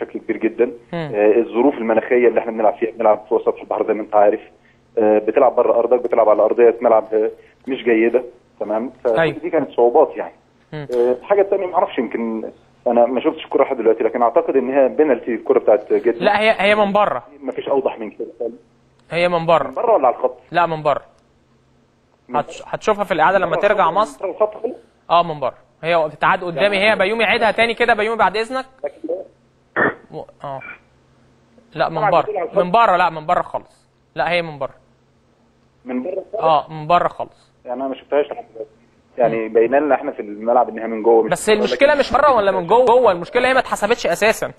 بشكل كبير جدا مم. آه، الظروف المناخيه اللي احنا بنلعب فيها بنلعب فوق سطح البحر زي ما انت عارف آه، بتلعب بره ارضك بتلعب على ارضيه ملعب آه، مش جيده تمام أيوة. فدي كانت صعوبات يعني مم. آه، الحاجه الثانيه ما اعرفش يمكن انا ما شفتش الكره لحد دلوقتي لكن اعتقد ان هي بينالتي الكره بتاعت جدا لا هي هي من بره ما فيش اوضح من كده هي من بره بره ولا على الخط؟ لا من بره هتش- هتشوفها في الاعاده لما ترجع مصر بره الخط خالص؟ اه من بره هي بتتعاد قدامي هي بيومي عيدها تاني كده بيومي بعد اذنك لكن و- اه لا من طبعاً بره بتقول على الخط. من بره لا من بره خالص لا هي من بره من بره خالص؟ اه من بره خالص يعني انا ما شفتهاش لحد دلوقتي يعني باينه لنا احنا في الملعب ان هي من جوه مش بس من بره، المشكله لكن- مش بره ولا من جوه جوه المشكله هي ما اتحسبتش اساسا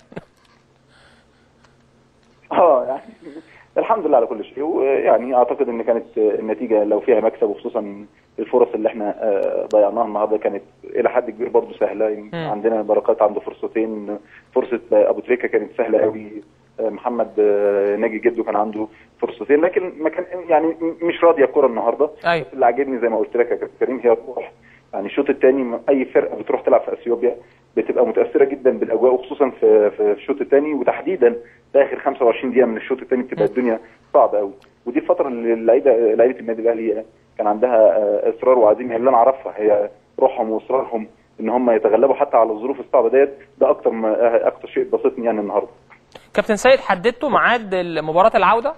اه يعني الحمد لله على كل شيء ويعني اعتقد ان كانت النتيجه لو فيها مكسب وخصوصا الفرص اللي احنا آه، ضيعناها النهارده كانت الى حد كبير برضه سهله يعني مم. عندنا بركات عنده فرصتين فرصه ابو تريكه كانت سهله قوي آه، محمد آه، ناجي جده كان عنده فرصتين لكن ما كان يعني م- مش راضيه الكره النهارده ايوه بس اللي عاجبني زي ما قلت لك يا كابتن كريم هي الروح يعني الشوط الثاني اي فرقه بتروح تلعب في اثيوبيا بتبقى متاثره جدا بالاجواء وخصوصا في في الشوط الثاني وتحديدا في اخر 25 دقيقه من الشوط الثاني بتبقى الدنيا صعبه قوي ودي الفتره اللي اللعيبه لعيبه النادي الاهلي كان عندها آه، اصرار وعزيمه اللي انا اعرفها هي روحهم واصرارهم ان هم يتغلبوا حتى على الظروف الصعبه ديت ده اكتر ما آه، اكتر شيء بسطني يعني النهارده كابتن سيد حددتوا ميعاد مباراه العوده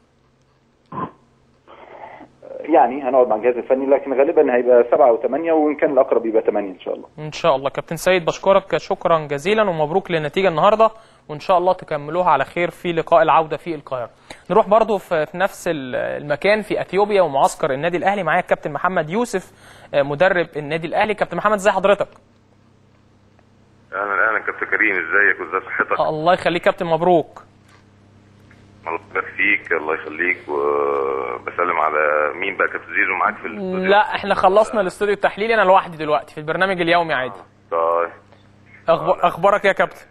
يعني هنقعد مع الجهاز الفني لكن غالبا هيبقى سبعه او ثمانيه وان كان الاقرب يبقى ثمانيه ان شاء الله ان شاء الله كابتن سيد بشكرك شكرا جزيلا ومبروك للنتيجه النهارده وان شاء الله تكملوها على خير في لقاء العوده في القاهره نروح برضو في في نفس ال- المكان في اثيوبيا ومعسكر النادي الاهلي معايا الكابتن محمد يوسف آه، مدرب النادي الاهلي كابتن محمد ازي حضرتك اهلا اهلا كابتن كريم ازيك وازي صحتك الله يخليك كابتن مبروك الله يبارك فيك الله يخليك وبسلم على مين بقى كابتن زيزو معاك في الاستوديو لا احنا خلصنا الاستوديو التحليلي انا لوحدي دلوقتي في البرنامج اليومي عادي طيب أخب- اخبارك يا كابتن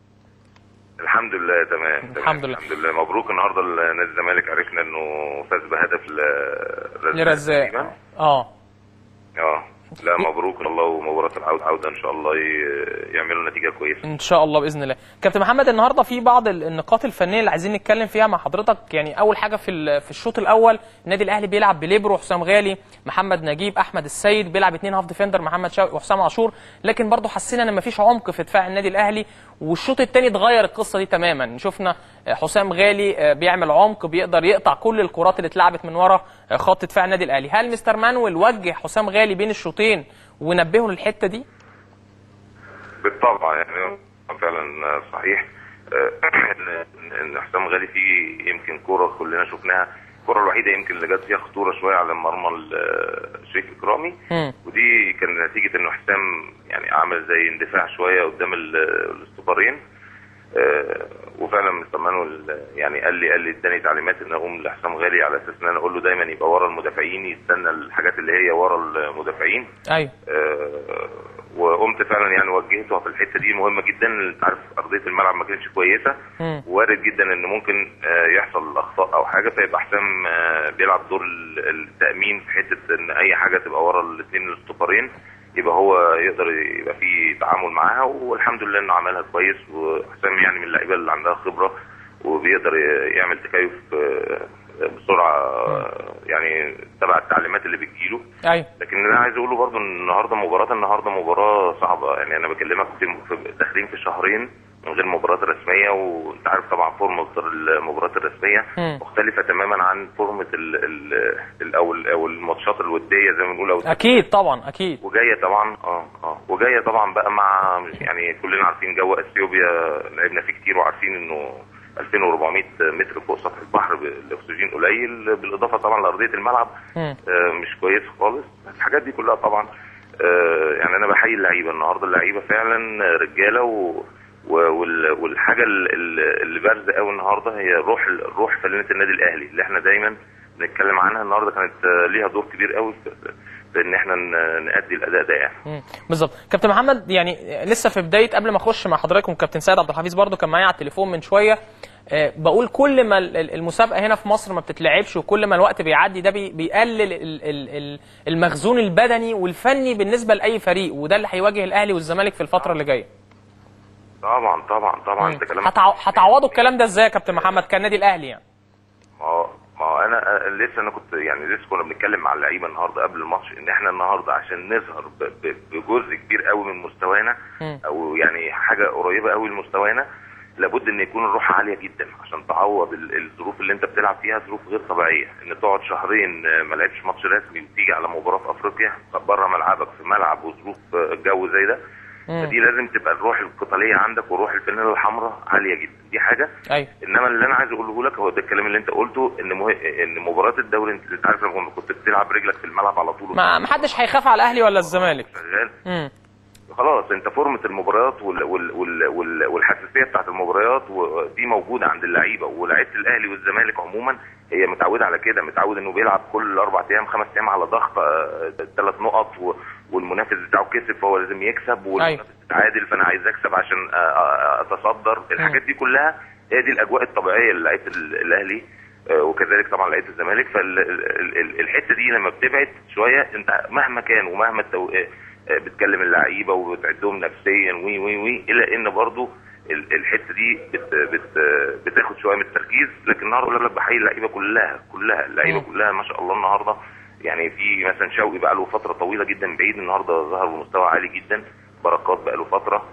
الحمد لله تمام تمام. الحمد لله. الحمد لله مبروك النهارده نادي الزمالك عرفنا انه فاز بهدف ل لرزاق تقريباً. اه اه لا مبروك الله ومباراه العوده عوده ان شاء الله ي- يعملوا نتيجه كويسه ان شاء الله باذن الله كابتن محمد النهارده في بعض ال- النقاط الفنيه اللي عايزين نتكلم فيها مع حضرتك يعني اول حاجه في ال- في الشوط الاول النادي الاهلي بيلعب بليبرو حسام غالي محمد نجيب احمد السيد بيلعب اتنين هاف ديفندر محمد شوقي وحسام عاشور لكن برضه حسينا ان مفيش عمق في دفاع النادي الاهلي والشوط الثاني اتغير القصه دي تماما شفنا آه، حسام غالي آه، بيعمل عمق بيقدر يقطع كل الكرات اللي اتلعبت من ورا آه، خط دفاع النادي الاهلي هل مستر مانويل وجه حسام غالي بين الشوطين ونبهه للحته دي بالطبع يعني فعلا صحيح آه، ان ان حسام غالي فيه يمكن كوره كلنا شفناها الكوره الوحيده يمكن اللي جت فيها خطوره شويه على مرمى ال- شريف اكرامي مم. ودي كان نتيجه انه حسام يعني عمل زي اندفاع شويه قدام ال- الاستوبرين آه، وفعلا مستر مانويل يعني قال لي قال لي اداني تعليمات ان اقوم لحسام غالي على اساس ان انا اقول له دايما يبقى ورا المدافعين يستنى الحاجات اللي هي ورا المدافعين ايوه آه، وقمت فعلا يعني وجهته في الحته دي مهمه جدا انت عارف ارضيه الملعب ما كانتش كويسه مم. وارد جدا ان ممكن آه، يحصل اخطاء او حاجه فيبقى حسام آه، بيلعب دور ال- التامين في حته ان اي حاجه تبقى ورا الاثنين الاستوبرين يبقى هو يقدر يبقى في تعامل معاها والحمد لله انه عملها كويس وحسام يعني من اللعيبه اللي عندها خبره وبيقدر ي- يعمل تكيف آه، بسرعه آه، يعني تبع التعليمات اللي بتجيله ايوه لكن اللي انا عايز اقوله برضو ان النهارده مباراه النهارده مباراه صعبه يعني انا بكلمك في في- داخلين في شهرين من غير مباراه رسميه وانت عارف طبعا فورمه المباريات الرسميه مم. مختلفه تماما عن فورمه ال ال ال او ال- او الماتشات الوديه زي ما بنقول او اكيد طبعا اكيد وجايه طبعا اه اه وجايه طبعا بقى مع يعني كلنا عارفين جو اثيوبيا لعبنا فيه كتير وعارفين انه 2400 متر فوق سطح البحر بالاكسجين قليل بالاضافه طبعا لارضيه الملعب مم. آه، مش كويس خالص الحاجات دي كلها طبعا آه، يعني انا بحيي اللعيبه النهارده اللعيبه فعلا رجاله و و- وال- والحاجه ال- ال- اللي بارزه قوي النهارده هي روح روح فلنه النادي الاهلي اللي احنا دايما بنتكلم عنها النهارده كانت آه، ليها دور كبير قوي في في ان احنا ن- نأدي الاداء ده يعني مم. بالظبط كابتن محمد يعني لسه في بدايه قبل ما اخش مع حضراتكم كابتن سيد عبد الحفيظ برضو كان معايا على التليفون من شويه آه، بقول كل ما ال- ال- المسابقه هنا في مصر ما بتتلعبش وكل ما الوقت بيعدي ده بي- بيقلل ال- ال- ال- المخزون البدني والفني بالنسبه لاي فريق وده اللي هيواجه الاهلي والزمالك في الفتره اللي جايه طبعا طبعا طبعا مم. انت كلامك هتعو- هتعوضوا الكلام ده ازاي يا كابتن محمد كالنادي الاهلي يعني ما هو ما هو انا أنا لسه انا كنت يعني لسه كنا بنتكلم مع اللعيبه النهارده قبل الماتش ان احنا النهارده عشان نظهر ب- ب- بجزء كبير قوي من مستوانا مم. او يعني حاجه قريبه قوي لمستوانا لابد ان يكون الروح عاليه جدا عشان تعوض ال- الظروف اللي انت بتلعب فيها ظروف غير طبيعيه ان تقعد شهرين آه، ما لعبش ماتش رسمي وتيجي على مباراه في افريقيا بره ملعبك في ملعب وظروف آه، الجو زي ده مم. فدي لازم تبقى الروح القتاليه عندك وروح الفانيلا الحمراء عاليه جدا دي حاجه ايوه انما اللي انا عايز اقوله لك هو ده الكلام اللي انت قلته ان مه... ان مباراه الدوري انت انت عارف لما كنت بتلعب رجلك في الملعب على طول ما ما حدش هيخاف على الاهلي ولا الزمالك شغال امم خلاص انت فورمه المباريات وال... وال... وال... وال... والحساسيه بتاعت المباريات ودي موجوده عند اللعيبه ولاعيبه الاهلي والزمالك عموما هي متعوده على كده متعود انه بيلعب كل اربع ايام خمس ايام على ضغط ثلاث نقط و... والمنافس بتاعه كسب فهو لازم يكسب والمنافس تعادل فانا عايز اكسب عشان آه، آه، اتصدر الحاجات دي كلها هي دي الاجواء الطبيعيه للعيبه ال- الاهلي آه، وكذلك طبعا لعيبه الزمالك فالحته دي لما بتبعد شويه انت مهما كان ومهما التو... آه، آه، بتكلم اللعيبه وبتعدهم نفسيا وي وي وي الا ان برضو ال- الحته دي بت بت بتاخد شويه من التركيز لكن النهارده اقول لك بحيي اللعيبه كلها كلها اللعيبه مم. كلها ما شاء الله النهارده يعني في مثلا شوقي بقى له فتره طويله جدا بعيد النهارده ظهر بمستوى عالي جدا بركات بقى له فتره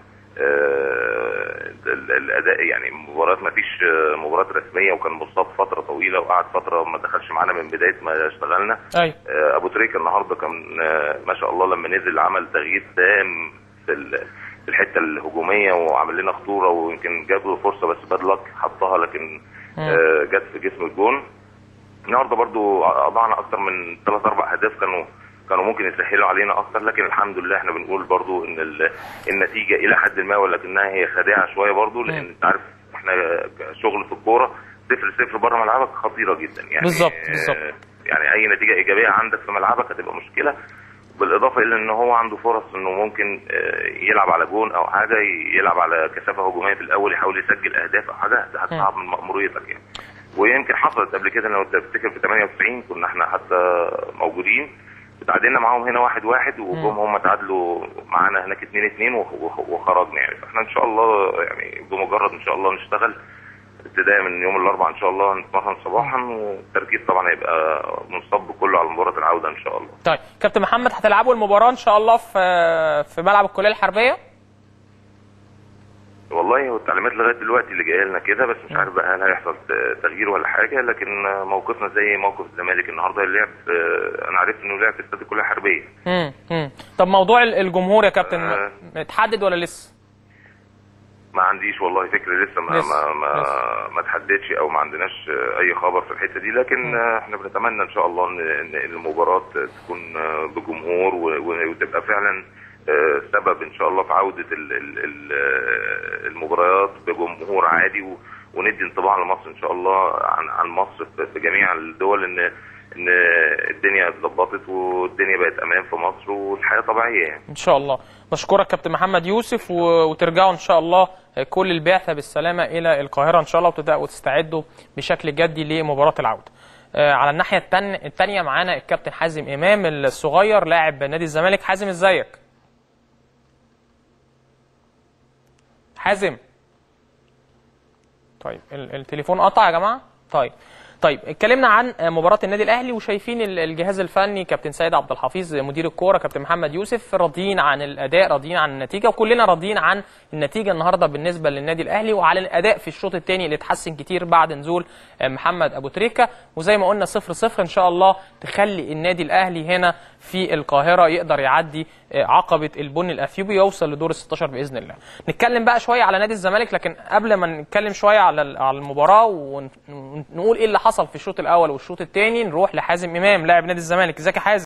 آه، ال- الاداء يعني مباريات ما فيش آه، مباراه رسميه وكان مصاب فتره طويله وقعد فتره ما دخلش معانا من بدايه ما اشتغلنا ايوه آه، ابو تريكه النهارده كان آه، ما شاء الله لما نزل عمل تغيير تام في ال- في الحته الهجوميه وعمل لنا خطوره ويمكن جاب له فرصه بس باد لك حطها لكن آه، جت في جسم الجون النهارده برضو اضعنا اكتر من ثلاث اربع اهداف كانوا كانوا ممكن يسهلوا علينا اكتر لكن الحمد لله احنا بنقول برضو ان ال- النتيجه الى حد ما ولكنها هي خادعه شويه برضو لان انت عارف احنا شغل في الكوره صفر صفر بره ملعبك خطيره جدا يعني بالظبط، آه، بالظبط. يعني اي نتيجه ايجابيه عندك في ملعبك هتبقى مشكله بالاضافه الى ان هو عنده فرص انه ممكن آه، يلعب على جون او حاجه يلعب على كثافه هجوميه في الاول يحاول يسجل اهداف او حاجه ده هتصعب من مأموريتك يعني ويمكن حصلت قبل كده لو تفتكر في 98 كنا احنا حتى موجودين اتعادلنا معاهم هنا واحد واحد وجم هم تعادلوا معانا هناك اتنين اتنين وخ- وخ- وخرجنا يعني فاحنا ان شاء الله يعني بمجرد ان شاء الله نشتغل ابتداء من يوم الاربعاء ان شاء الله هنتمرن صباحا والتركيز طبعا هيبقى منصب كله على مباراه العوده ان شاء الله طيب كابتن محمد هتلعبوا المباراه ان شاء الله في في ملعب الكليه الحربيه والله هو التعليمات لغايه دلوقتي اللي جايه لنا كده بس مش عارف بقى هل هيحصل ت- تغيير ولا حاجه لكن موقفنا زي موقف الزمالك النهارده اللي لعب آه، انا عرفت انه لعب في استاد الكليه الحربيه امم امم طب موضوع ال- الجمهور يا كابتن آه. اتحدد ولا لسه ما عنديش والله فكره لسه ما لسه، ما ما, لسه. ما تحددش او ما عندناش آه، اي خبر في الحته دي لكن آه، احنا بنتمنى ان شاء الله ان إن المباراه تكون آه، بجمهور و- و- وتبقى فعلا آه، سبب ان شاء الله في عوده ال- ال- ال- آه، المباريات بجمهور عادي و- وندي انطباع لمصر ان شاء الله عن عن مصر في في جميع الدول ان ان الدنيا اتظبطت والدنيا بقت امان في مصر والحياه طبيعيه يعني ان شاء الله بشكرك كابتن محمد يوسف و- وترجعوا ان شاء الله كل البعثه بالسلامه الى القاهره ان شاء الله وتبداوا تستعدوا بشكل جدي لمباراه العوده آه، على الناحيه التان- التانيه معانا الكابتن حازم امام الصغير لاعب نادي الزمالك حازم ازيك حازم طيب ال- التليفون قطع يا جماعه طيب طيب اتكلمنا عن مباراه النادي الاهلي وشايفين ال- الجهاز الفني كابتن سيد عبد الحفيظ مدير الكوره كابتن محمد يوسف راضيين عن الاداء راضيين عن النتيجه وكلنا راضيين عن النتيجه النهارده بالنسبه للنادي الاهلي وعلى الاداء في الشوط الثاني اللي اتحسن كتير بعد نزول محمد ابو تريكه وزي ما قلنا صفر صفر ان شاء الله تخلي النادي الاهلي هنا في القاهره يقدر يعدي عقبه البني الاثيوبي يوصل لدور ال 16 باذن الله. نتكلم بقى شويه على نادي الزمالك لكن قبل ما نتكلم شويه على على المباراه ونقول ايه اللي حصل في الشوط الاول والشوط الثاني نروح لحازم امام لاعب نادي الزمالك ازيك يا حازم؟